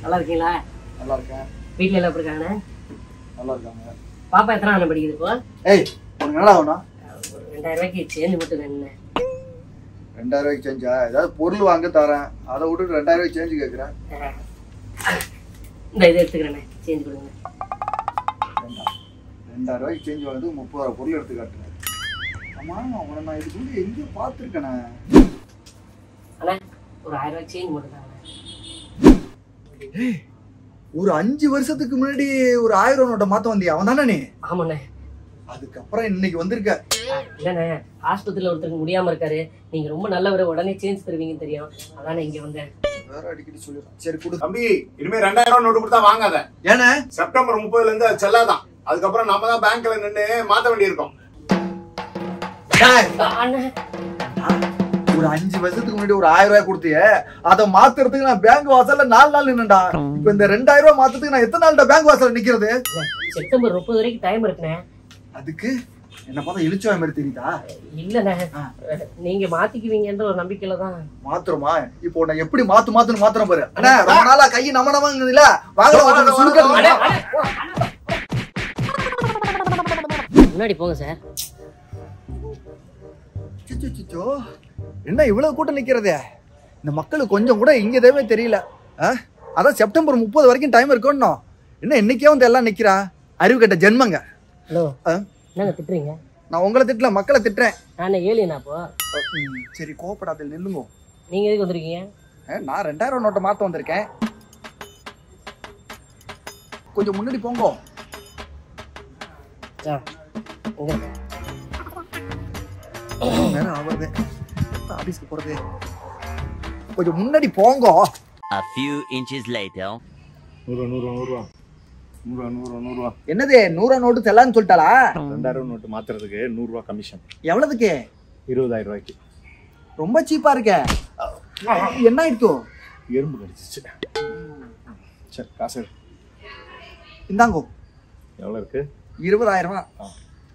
நல்லா இருக்கீங்களா நல்லா இருக்கேன் வீட்ல எல்லாம் எப்படி இருக்காங்க நல்லா இருக்காங்க பாப்பா எத்தனை ஆண்டு படிக்குது இப்போ ஏய் உனக்கு என்னடா ஆகணும் ஒரு ரெண்டாயிரம் ரூபாய்க்கு சேஞ்ச் மட்டும் வேணுண்ணே ரெண்டாயிரம் ரூபாய்க்கு சேஞ்சா ஏதாவது பொருள் வாங்க தரேன் அதை விட்டுட்டு ரெண்டாயிரம் ரூபாய்க்கு சேஞ்சு கேட்குறேன் இந்த இதை எடுத்துக்கிறேண்ணே சேஞ்ச் கொடுங்க வேண்டாம் ரெண்டாயிரம் ரூபாய்க்கு சேஞ்ச் வாங்குறது முப்பது ரூபா பொருள் எடுத்து காட்டுறேன் ஆமா அவனை நான் இதுக்கு முன்னாடி எங்கேயோ பார்த்துருக்கேனே அண்ணே ஒரு ஆயிரம் ரூபாய் சேஞ்ச் மட்டும் தாங்கண்ணே ஒரு அஞ்சு வருஷத்துக்கு முன்னாடி ஒரு ஆயிரம் ரூபா நோட்டை மாத்த வந்தியா அவன் தானே நீ ஆமாண்ணே அதுக்கப்புறம் இன்னைக்கு வந்திருக்க இல்லைண்ணே ஆஸ்பத்திரியில் ஒருத்தருக்கு முடியாம இருக்காரு நீங்க ரொம்ப நல்லவர் உடனே சேஞ்ச் தருவீங்கன்னு தெரியும் அதானே இங்க வந்தேன் வேற அடிக்கடி சொல்லிடுறேன் சரி கொடு தம்பி இனிமே ரெண்டாயிரம் ரூபாய் நோட்டு கொடுத்தா வாங்காத ஏண்ணே செப்டம்பர் முப்பதுல இருந்து அது செல்லாதான் அதுக்கப்புறம் நம்ம தான் பேங்க்ல நின்று மாத்த வேண்டியிருக்கும் டேய், அண்ணே ஒரு அஞ்சு வருஷத்துக்கு முன்னாடி ஒரு ஆயிரம் ரூபாய் கொடுத்தியே அதை மாத்துறதுக்கு நான் பேங்க் வாசல்ல நாலு நாள் நின்னுடா இப்ப இந்த ரெண்டாயிரம் ரூபாய் மாத்துறதுக்கு நான் எத்தனை நாள்டா பேங்க் வாசல்ல நிக்கிறது செப்டம்பர் முப்பது வரைக்கும் டைம் இருக்குண்ணே அதுக்கு என்ன பார்த்தா இழிச்சவன் மாதிரி தெரியுதா இல்லைண்ணே ஆ. நீங்க மாத்திக்குவீங்கன்ற ஒரு நம்பிக்கையில தான் மாத்துறோமா இப்போ நான் எப்படி மாத்து மாத்துன்னு மாத்துறேன் பாரு அண்ணா ரொம்ப நாளா கை நம்ம நமங்குதுல வாங்க வாங்க சுருக்கணும் முன்னாடி போங்க சார் சிச்சோ, சிச்சோ. என்ன இவ்வளவு கூட்டம் நிக்கிறதே இந்த மக்களுக்கு கொஞ்சம் கூட இங்க எதுவுமே தெரியல ஆ? அதான் செப்டம்பர் முப்பது வரைக்கும் டைம் இருக்கணும் என்ன இன்னைக்கே வந்து எல்லாம் நிக்கிறா அறிவு கட்ட ஜென்மங்க ஹலோ ஆ? என்னங்க திட்டுறீங்க நான் உங்களை திட்டல மக்களை திட்டுறேன் நான் ஏலியனா அப்போ ம், சரி கோபப்படாத நில்லுங்க நீங்க எதுக்கு வந்திருக்கீங்க ஆ, நான் ரெண்டாயிரம் நோட்டை மாத்த வந்திருக்கேன் கொஞ்சம் முன்னாடி போங்க ஆ, இங்க. நேரம் ஆகுது ஆபீஸ்க்கு போறது கொஞ்சம் முன்னாடி போங்க A few inches later. நூறுவா நூறுவா நூறுவா நூறுவா நூறுவா நூறுவா என்னது நூறா நோட்டு செல்லான்னு சொல்லிட்டாளா ரெண்டாயிரம் நோட்டு மாத்துறதுக்கு நூறுரூவா கமிஷன் எவ்வளவுக்கு இருபதாயிரம் ரூபாய்க்கு ரொம்ப சீப்பா இருக்க என்ன ஆயிடுச்சு எறும்பு கடிச்சிச்சு சரி காசு எடு. இந்தாங்கோ எவ்வளவு இருக்கு இருபதாயிரம் ரூபாய் ஆ.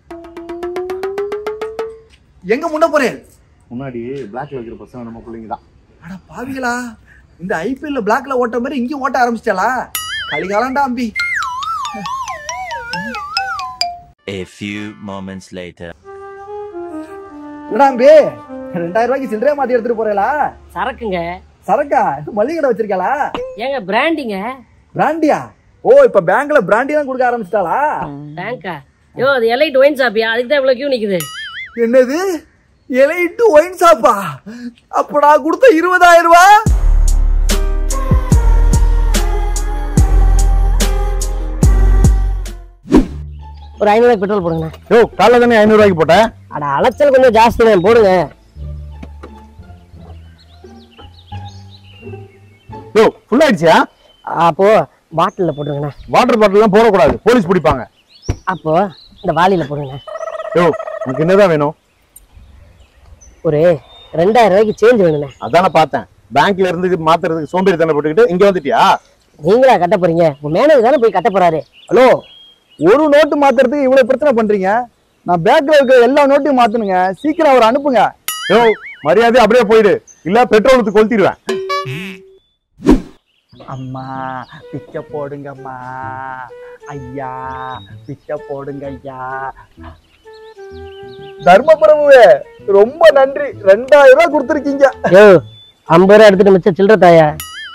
எங்க முன்ன போறேன் முன்னாடி பிளாக்ல வைக்கிற பசங்க நம்ம பிள்ளைங்க தான் அட பாவிகளா இந்த ஐபிஎல்ல பிளாக்ல ஓட்ட மாதிரி இங்கேயும் ஓட்ட ஆரம்பிச்சிட்டாளா கலிகாலம்டா அம்பி A few moments later. என்னடா அம்பி ரெண்டாயிரம் ரூபாய்க்கு சில்லறையா மாத்தி எடுத்துட்டு போறேளா சரக்குங்க சரக்கா மளிகை கடை வச்சிருக்காளா ஏங்க பிராண்டிங்க பிராண்டியா ஓ இப்ப பேங்க்ல பிராண்டி தான் கொடுக்க ஆரம்பிச்சிட்டாளா பேங்கா யோ அது எலைட் ஒயின் ஷாப்பியா அதுக்கு தான் இவ்வளவு கியூ நிக்குது என்னது எலைட்டு ஒயின் ஷாப்பா அப்ப நான் கொடுத்த இருபதாயிரம் ரூபாய் ஒரு ஐநூறு பெட்ரோல் போடுங்கண்ணா யோ காலைல தானே ஐநூறு ரூபாய்க்கு போட்டேன் அட அலைச்சல் கொஞ்சம் ஜாஸ்தி தான் போடுங்க யோ ஃபுல் ஆயிடுச்சியா அப்போ பாட்டிலில் போட்டுருங்கண்ணா வாட்டர் பாட்டில்லாம் போடக்கூடாது போலீஸ் பிடிப்பாங்க அப்போ இந்த வாளியில போடுங்கண்ணா யோ உனக்கு என்னதான் வேணும் ஒரு ரெண்டாயிரம் ரூபாய்க்கு சேஞ்ச் வேணுண்ணே அதானே பார்த்தேன் பேங்க்ல இருந்து மாத்துறதுக்கு சோம்பேறி தானே போட்டுக்கிட்டு இங்க வந்துட்டியா நீங்களா கட்ட போறீங்க உங்க மேனேஜர் தானே போய் கட்ட போறாரு ஹலோ ஒரு நோட்டு மாத்துறதுக்கு இவ்வளவு பிரச்சனை பண்றீங்க நான் பேங்க்ல இருக்க எல்லா நோட்டையும் மாத்தணுங்க சீக்கிரம் அவரை அனுப்புங்க யோ மரியாதை அப்படியே போயிடு இல்ல பெட்ரோல் ஊத்தி கொளுத்திடுவேன் அம்மா பிச்சை போடுங்கம்மா ஐயா பிச்சை போடுங்க ஐயா தர்மபுரமுவே ரொம்ப நன்றி ரெண்டாயிரம் ரூபாய் கொடுத்துருக்கீங்க யோ ஐம்பது ரூபா எடுத்துட்டு மிச்சம் சில்லற தாயா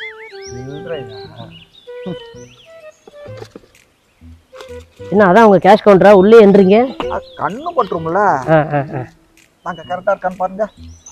என்ன அதான் உங்க கேஷ் கவுண்டரா உள்ளே என்றீங்க கண்ணு பட்டுரும்ல ஆ ஆ ஆ நாங்க கரெக்டா இருக்கான்னு பாருங்க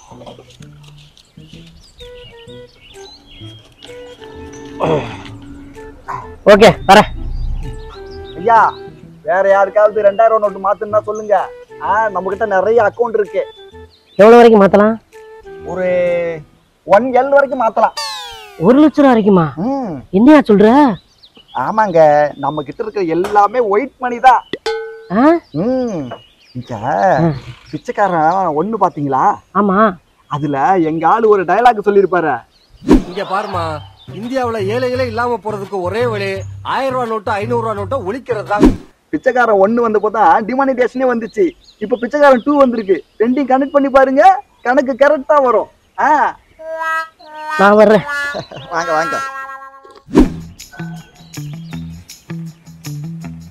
ஓகே வரேன் ஐயா வேற யாருக்காவது ரெண்டாயிரம் நோட்டு மாத்துனா சொல்லுங்க ஆ நம்ம கிட்ட நிறைய அக்கவுண்ட் இருக்கு எவ்வளவு வரைக்கும் மாத்தலாம் ஒரு ஒன் எல் வரைக்கும் மாத்தலாம் ஒரு லட்சம் ரூபா வரைக்குமா ம் என்னையா சொல்ற ஆமாங்க நம்ம கிட்ட இருக்கிற எல்லாமே ஒயிட் மணி தான் ஆ? ம் இங்க பிச்சைக்காரன் ஒண்ணு பாத்தீங்களா ஆமா அதுல எங்க ஆளு ஒரு டயலாக் சொல்லியிருப்பாரு இங்க பாருமா இந்தியாவுல ஏழைகளே இல்லாம போறதுக்கு ஒரே வழி ஆயிரம் ரூபாய் நோட்டு ஐநூறு ரூபாய் நோட்டை ஒழிக்கிறது தான் பிச்சைக்காரன் ஒண்ணு வந்தப்போ தான் டிமானிட்டேஷனே வந்துச்சு இப்ப பிச்சைக்காரன் டூ வந்திருக்கு ரெண்டையும் கனெக்ட் பண்ணி பாருங்க கணக்கு கரெக்டா வரும் ஆ நான் வர்றேன் வாங்க வாங்க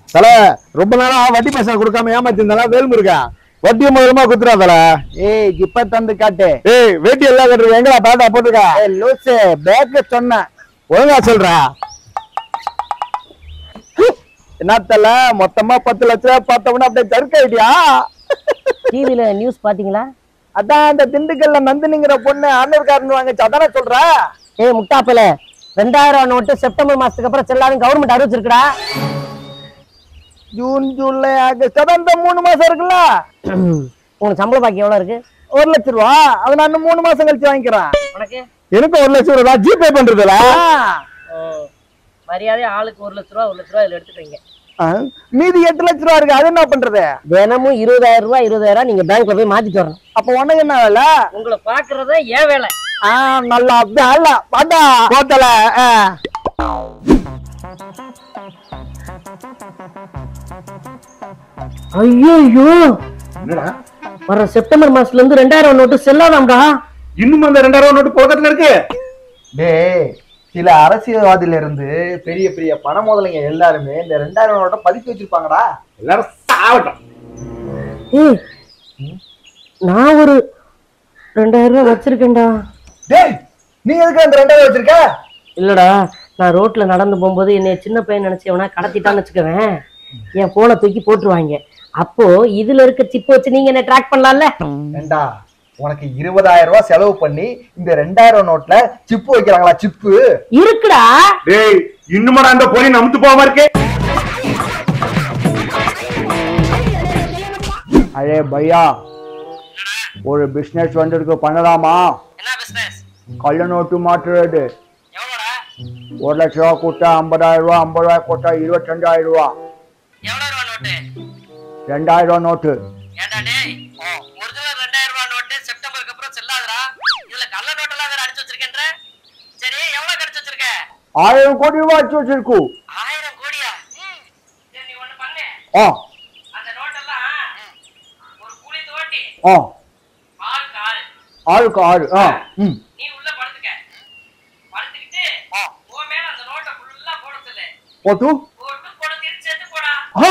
தல ரொம்ப நாளா வட்டி பைசா கொடுக்காம ஏமாத்திருந்தாலும் வேல்முருகா வட்டியை முதலமா குத்துறா தல ஏய் இப்ப தந்து காட்டு ஏய் வேட்டி எல்லாம் கட்டுறது எங்கடா பேட்டா போட்டுருக்கா ஏய் லூசு பேக்க சொன்னேன் ஒழுங்கா சொல்றா என்னத்தல மொத்தமா பத்து லட்ச ரூபாய் பார்த்தவொன்னே அப்படியே ஜர்க் ஆயிட்டியா டிவில நியூஸ் பாத்தீங்களா அதான் அந்த திண்டுக்கல்ல நந்தினிங்கிற பொண்ணு ஆண்டர்காரன் வாங்கச்சு அதானே சொல்ற ஏய் முட்டாப்பல ரெண்டாயிரம் நோட்டு செப்டம்பர் மாசத்துக்கு அப்புறம் செல்லாதுன்னு கவர்மெண்ட் அறிவிச்சிருக்கடா ஜூன் ஜூலை ஆகஸ்ட் அதான் இந்த மூணு மாசம் இருக்குல்ல உனக்கு சம்பள பாக்கி எவ்வளவு இருக்கு ஒரு லட்ச ரூபா அதை நான் இன்னும் மூணு மாசம் கழிச்சு வாங்கிக்கிறேன் உனக்கு எனக்கு ஒரு லட்சம் ரூபா ஜிபே பண்றதுல மரியாதை ஆளுக்கு ஒரு லட்ச ரூபா ஒரு லட்ச ரூபா இதுல எடுத்துக்கீங்க மீதி எட்டு லட்ச ரூபா இருக்கு அது என்ன பண்றது தினமும் இருபதாயிரம் ரூபாய் இருபதாயிரம் ரூபாய் நீங்க பேங்க்ல போய் மாத்திட்டு வரணும் அப்ப உனக்கு என்ன வேலை உங்களை பாக்குறத ஏன் வேலை ஆ நல்லா வேலை பாட்டா போத்தல ஐயோ வர செப்டம்பர் மாசத்துல இருந்து ரெண்டாயிரம் நோட்டு செல்லாதாம்டா இன்னும் அந்த ரெண்டாயிரம் நோட்டு புழக்கத்துல இருக்கு டேய் சில அரசியல்வாதியில இருந்து பெரிய பெரிய பண முதலைங்க எல்லாருமே இந்த ரெண்டாயிரம் நோட்டை பதுக்கி வச்சிருப்பாங்கடா எல்லாரும் சாவட்டும் ஏய் நான் ஒரு ரெண்டாயிரம் ரூபாய் வச்சிருக்கேன்டா டேய் நீ எதுக்கு அந்த ரெண்டாயிரம் வச்சிருக்க இல்லடா நான் ரோட்ல நடந்து போகும்போது என்னைய சின்ன பையன் நினைச்சவனா கடத்திட்டான்னு வச்சுக்கவேன் என் போனை தூக்கி போட்டுருவாங்க அப்போ இதுல இருக்க சிப் வச்சு நீங்க என்ன ட்ராக் பண்ணலாம்ல ஏண்டா உனக்கு இருபதாயிரம் ரூபாய் செலவு பண்ணி இந்த ரெண்டாயிரம் நோட்ல சிப்பு வைக்கிறாங்களா சிப்பு இருக்குடா டேய் இன்னுமாடா அந்த போலி நமுத்து போகாம இருக்கு அரே பையா ஒரு பிசினஸ் வந்திருக்கு பண்ணலாமா என்ன பிசினஸ் கள்ள நோட்டு மாற்றுறது எவ்வளோடா ஒரு லட்ச ரூபா கொடுத்தா ஐம்பதாயிரம் ரூபா ஐம்பது ரூபாய் கொடுத்தா இருபத்தஞ்சாயிரம் ரூபா எவ்வளவு ரூபா நோட்டு ரெண்டாயிரம் ரூபா நோட்டு ஏன்டா டேய் ஒரிஜினல் ரெண்டாயிரம் ரூபாய் நோட்டு செப்டம்பருக்கு அப்புறம் செல்லாதுடா இதுல கள்ள நோட்டெல்லாம் வேற அடிச்சு வச்சிருக்கேன்ற சரி எவ்வளவு கடிச்சு வச்சிருக்க ஆயிரம் கோடி ரூபாய் அடிச்சு வச்சிருக்கு ஆயிரம் கோடியா சரி நீ ஒண்ணு பண்ணு ஆ அந்த நோட்டெல்லாம் ஒரு குழி தோண்டி ஆ ஆளுக்கு ஆளு ஆளுக்கு ஆறு ஆ ம் நீ உள்ள படுத்துக்க படுத்துக்கிட்டு உன் மேல அந்த நோட்டை ஃபுல்லா போட சொல்லு போட்டு போட்டு போட திருச்சி சேர்த்து போடா ஆ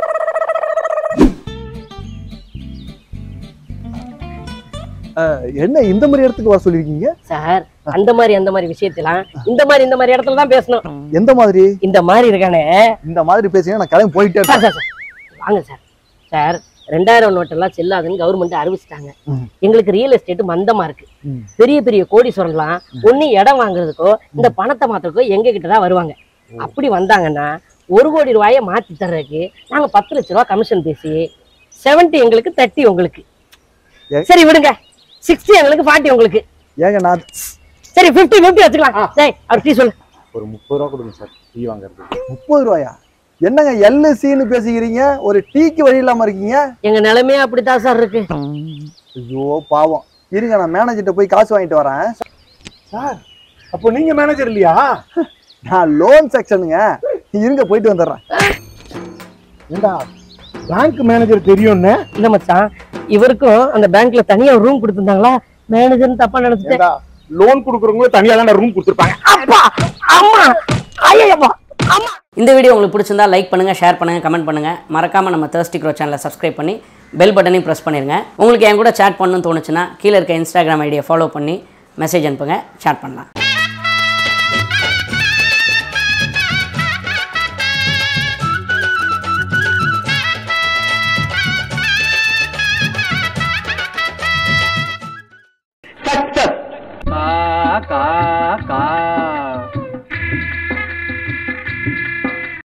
என்ன இந்த மாதிரி இடத்துக்கு வர சொல்லிருக்கீங்க சார் அந்த மாதிரி அந்த மாதிரி விஷயத்தெல்லாம் இந்த மாதிரி இந்த மாதிரி இடத்துல தான் பேசணும் எந்த மாதிரி இந்த மாதிரி இருக்கானே இந்த மாதிரி பேசினா நான் கிளம்பி போயிட்டே சார் இருக்கேன் சார் சார் வாங்க சார் சார் ரெண்டாயிரம் நோட்டெல்லாம் செல்லாதுன்னு கவர்மெண்ட் அறிவிச்சிட்டாங்க ம். எங்களுக்கு ரியல் எஸ்டேட் மந்தமா இருக்கு ம். பெரிய பெரிய கோடீஸ்வரன்லாம் ஒண்ணு இடம் வாங்குறதுக்கோ இந்த பணத்தை மாத்துறதுக்கோ எங்க கிட்ட தான் வருவாங்க அப்படி வந்தாங்கன்னா ஒரு கோடி ரூபாயை மாத்தி தர்றதுக்கு நாங்க பத்து லட்ச ரூபாய் கமிஷன் பேசி செவன்ட்டி எங்களுக்கு தேர்ட்டி உங்களுக்கு ஏ- சரி விடுங்க சிக்ஸ்டி எங்களுக்கு ஃபார்ட்டி உங்களுக்கு ஏங்க நான் சரி ஃபிஃப்டி ஃபிஃப்டி வச்சுக்கலாம் டேய் அவர் டீ சொல்லு ஒரு முப்பது ரூபா கொடுங்க சார் டீ வாங்குறது முப்பது ரூபாயா என்னங்க எல்எஸ்சின்னு பேசிக்கிறீங்க ஒரு டீக்கு வழி இல்லாம இருக்கீங்க எங்க நிலைமையே அப்படித்தான் சார் இருக்கு ஐயோ பாவம் இருங்க நான் மேனேஜர்கிட்ட போய் காசு வாங்கிட்டு வரேன் சார் அப்போ நீங்க மேனேஜர் இல்லையா நான் லோன் செக்ஷனுங்க இருங்க போயிட்டு வந்துடுறேன் ஏண்டா பேங்க் மேனேஜர் தெரியும்னு இல்ல மச்சான் இவருக்கும் அந்த பேங்க்ல தனியா ரூம் கொடுத்திருந்தாங்களா மேனேஜர்னு தப்பா நினைச்சிட்டேன் ஏண்டா லோன் கொடுக்குறவங்க தனியா தான் ரூம் கொடுத்துருப்பாங்க அப்பா அம்மா ஐயப்பா அம்மா இந்த வீடியோ உங்களுக்கு பிடிச்சிருந்தா லைக் பண்ணுங்கள் ஷேர் பண்ணுங்கள் கமெண்ட் பண்ணுங்கள் மறக்காமல் நம்ம தேர்ஸ்டி க்ரோ சேனலை சப்ஸ்கிரைப் பண்ணி பெல் பட்டனையும் ப்ரெஸ் பண்ணிடுங்க உங்களுக்கு என் கூட சேட் பண்ணணும்னு தோணுச்சுன்னா கீழே இருக்க இன்ஸ்டாகிராம் ஐடியை ஃபாலோ பண்ணி மெசேஜ் அனுப்புங்க சேட் பண்ணலாம் கா